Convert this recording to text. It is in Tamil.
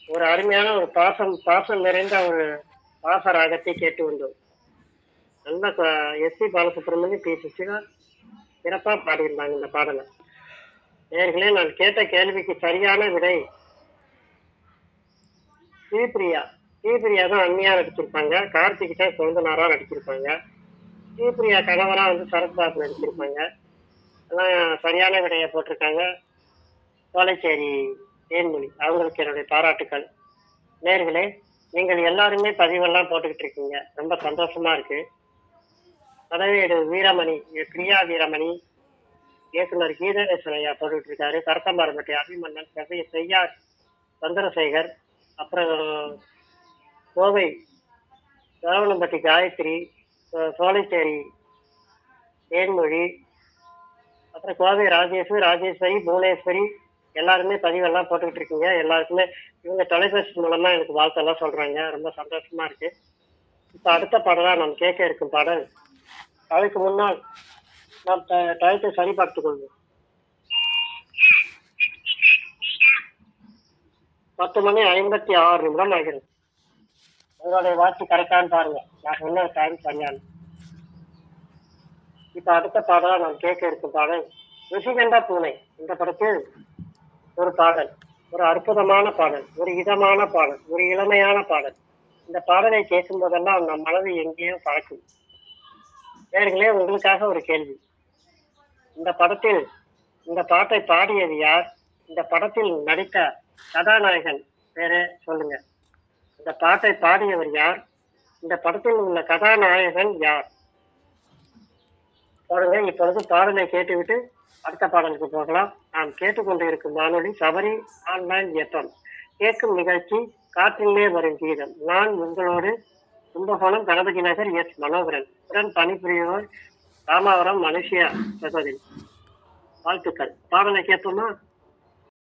ஒரு அருமையான ஒரு பாசம் பாசம் நிறைந்த ஒரு பாச ராகத்தை கேட்டு வந்தோம் நல்ல எஸ்பி பாலசுப்ரமணியம் பி சுசிலா சிறப்பாக பாடியிருந்தாங்க இந்த பாடலை நேர்களே நான் கேட்ட கேள்விக்கு சரியான விடை ஸ்ரீபிரியா ஸ்ரீபிரியா தான் அண்ணியா நடிச்சிருப்பாங்க கார்த்திக் தான் சொந்தனாரா நடிச்சிருப்பாங்க ஸ்ரீபிரியா கணவரா வந்து சரத்பாபு நடிச்சிருப்பாங்க எல்லாம் சரியான விடையை போட்டிருக்காங்க சோலைச்சேரி தேன்மொழி அவங்களுக்கு என்னுடைய பாராட்டுக்கள் நேர்களே நீங்கள் எல்லாருமே பதிவெல்லாம் போட்டுக்கிட்டு இருக்கீங்க ரொம்ப சந்தோஷமா இருக்கு பதவியேடு வீரமணி பிரியா வீரமணி இயக்குனர் கீதநேசன் ஐயா போட்டுக்கிட்டு இருக்காரு கரத்தம்பாரம்பட்டி அபிமன்னன் செவ்விய செய்யார் சந்திரசேகர் அப்புறம் கோவை சரவணம்பட்டி காயத்ரி சோ- சோலைச்சேரி தேன்மொழி அப்புறம் கோவை ராஜேஸ்வரி ராஜேஸ்வரி புவனேஸ்வரி எல்லாருமே பதிவெல்லாம் போட்டுக்கிட்டு இருக்கீங்க எல்லாருக்குமே இவங்க தொலைபேசி மூலமா எனக்கு வாழ்த்தெல்லாம் சொல்றாங்க ரொம்ப சந்தோஷமா இருக்கு இப்போ அடுத்த பாடலா நாம் கேட்க இருக்கும் பாடல் அதுக்கு முன்னால் நாம் ட- டயத்தை சரிபார்த்துக் கொள்வோம் பத்து மணி ஐம்பத்தி ஆறு நிமிடம் ஆகிறது உங்களுடைய வாட்ச் கரெக்டான்னு பாருங்க நான் சொன்ன டைம் சரியான இப்ப அடுத்த பாடலா நாம் கேட்க இருக்கும் பாடல் ருசிகண்டா பூனை இந்த படத்தில் ஒரு பாடல் ஒரு அற்புதமான பாடல் ஒரு இதமான பாடல் ஒரு இளமையான பாடல் இந்த பாடலை கேட்கும் போதெல்லாம் நம் மனது எங்கேயோ பறக்கும் நேர்களே உங்களுக்காக ஒரு கேள்வி இந்த படத்தில் இந்த பாட்டை பாடியது யார் இந்த படத்தில் நடித்த கதாநாயகன் பேரே சொல்லுங்க இந்த பாட்டை பாடியவர் யார் இந்த படத்தில் உள்ள கதாநாயகன் யார் பாருங்க இப்பொழுது பாடலை கேட்டுவிட்டு அடுத்த பாடலுக்கு போகலாம் நாம் கேட்டுக்கொண்டு இருக்கும் வானொலி சபரி ஆன்லைன் எஃப்எம் கேட்கும் நிகழ்ச்சி காற்றிலே வரும் கீதம் நான் உங்களோடு கும்பகோணம் கணபதி நகர் எஸ் மனோகரன் உடன் பணிபுரியோர் ராமாவரம் மலேசியா சகோதரி வாழ்த்துக்கள் பாடலை கேட்போமா